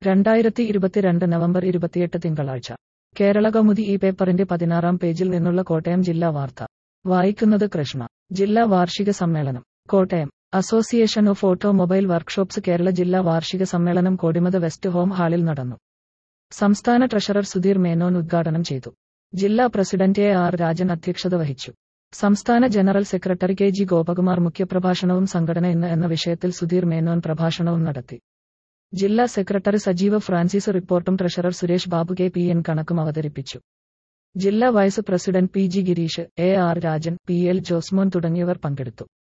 രണ്ടായിരത്തി ഇരുപത്തിരണ്ട് നവംബർ ഇരുപത്തിയെട്ട് തിങ്കളാഴ്ച കേരള കൗമുദി ഈ പേപ്പറിന്റെ പതിനാറാം പേജിൽ നിന്നുള്ള കോട്ടയം ജില്ലാ വാർത്ത വായിക്കുന്നത് കൃഷ്ണ ജില്ലാ വാർഷിക സമ്മേളനം Kottayam association of automobile workshops Kerala ജില്ലാ വാർഷിക സമ്മേളനം കോടിമത വെസ്റ്റ് ഹോം ഹാളിൽ നടന്നു സംസ്ഥാന ട്രഷറർ സുധീർ മേനോൻ ഉദ്ഘാടനം ചെയ്തു ജില്ലാ പ്രസിഡന്റ് എ ആർ രാജൻ അധ്യക്ഷത വഹിച്ചു സംസ്ഥാന general secretary K G Gopakumar മുഖ്യപ്രഭാഷണവും സംഘടന ഇന്ന് എന്ന വിഷയത്തിൽ സുധീർ മേനോൻ പ്രഭാഷണവും നടത്തി ജില്ലാ സെക്രട്ടറി സജീവ ഫ്രാൻസിസ് റിപ്പോർട്ടും treasurer Suresh Babu K P N കണക്കും അവതരിപ്പിച്ചു ജില്ലാ vice president P G Gireesh A R Rajan P L Josemon തുടങ്ങിയവർ പങ്കെടുത്തു